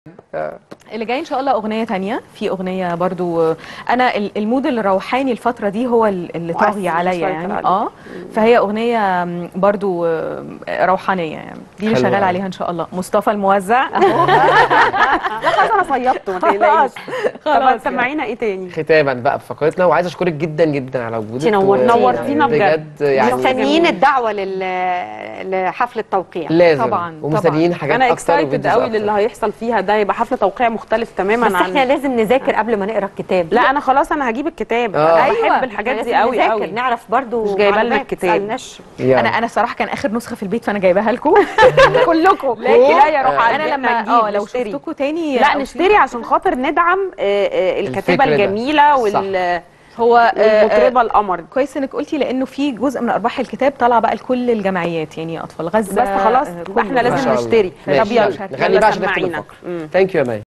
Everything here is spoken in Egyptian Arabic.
اللي جاي ان شاء الله اغنيه تانية في اغنيه برضو آه، انا ال- المود الروحاني الفتره دي هو ال- اللي مؤثر طاغي عليا مسيطر يعني عليك. اه فهي اغنيه م، برضو آه، روحانيه يعني دي اللي حلوة شغال أوي. عليها ان شاء الله مصطفى الموزع اهو لا خلاص انا صيدته ما تقلقيش طب خلاص هتسمعينا ايه تاني ختاما بقى في فقرتنا وعايز اشكرك جدا جدا على وجودك انتي نورتينا. و- نورتينا بجد. يعني مستنيين الدعوه لل... لحفل التوقيع لازم طبعاً، ومستنيين طبعاً. حاجات انا اكتر اكسايتد وفيديوز قوي أكتر. للي هيحصل فيها ده يبقى حفله توقيع مختلف تماما بس عن احنا لازم نذاكر قبل ما نقرا الكتاب لا انا خلاص انا هجيب الكتاب آه. انا أيوة. بحب الحاجات دي لازم قوي نذاكر قوي نعرف برضو مش جايبة لنا معلومات، الكتاب. متسألناش. يعني. انا انا صراحه كان اخر نسخه في البيت فانا جايباها لكم كلكم لكن لا يا روح انا لما اه لو شفتكم تاني لا أو نشتري عشان خاطر ندعم آه، آه، الكتابه الفكر ده. الجميله صح. وال هو آه، آه، والمطربه القمر كويس انك قلتي لانه في جزء من ارباح الكتاب طالع بقى لكل الجمعيات يعني اطفال غزه بس خلاص آه، يبقى احنا كله. ما لازم شاء الله. نشتري ماشي، طب يلا يلا. نغني يلا بقى عشان نختم سمعينا الفقرة. مم. ثانك يو يا مي